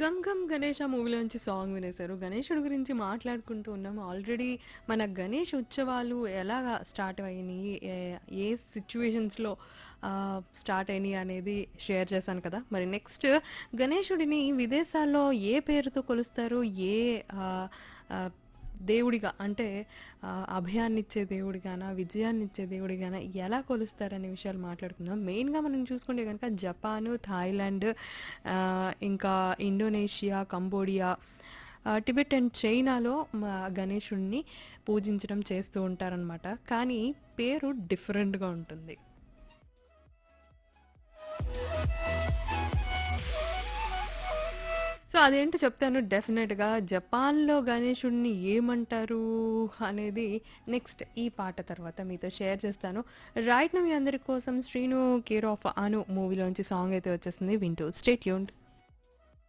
gum gum Ganesh ఆ మూవీలోంచి song వినేశారు గణేశుడి గురించి మాట్లాడుకుంటూ ఉన్నాం ఆల్రెడీ మన గణేష్ ఉత్సవాలు ఎలా స్టార్ట్ అయినాయి ఏ- ఏ సిచ్యువేషన్స్లో స్టార్ట్ అయినాయి అనేది షేర్ చేశాను కదా మరి నెక్స్ట్ గణేశుడిని విదేశాల్లో ఏ పేరుతో కొలుస్తారు ఏ ఆ, ఆ, దేవుడిగా అంటే ఆ, అభయాన్నిచ్చే దేవుడిగానా విజయాన్నిచ్చే దేవుడిగానా ఎలా కొలుస్తారనే విషయాలు మాట్లాడుకుందాం మెయిన్గా మనం చూసుకుంటే కనుక జపాన్ థాయిలాండ్ ఆ, ఇంకా ఇండోనేషియా కంబోడియా ఆ, టిబెట్ అండ్ చైనాలో మా గణేశుడిని పూజించడం చేస్తూ ఉంటారనమాట కానీ పేరు డిఫరెంట్గా ఉంటుంది సో అదేంటి చెప్తాను డెఫినెట్గా జపాన్లో గణేశుడిని ఏమంటారు అనేది నెక్స్ట్ ఈ పాట తర్వాత మీతో షేర్ చేస్తాను రైట్ మీ అందరి కోసం శ్రీను కేర్ ఆఫ్ అను మూవీలోంచి సాంగ్ అయితే వచ్చేస్తుంది వింటూ స్టేట్ యూన్డ్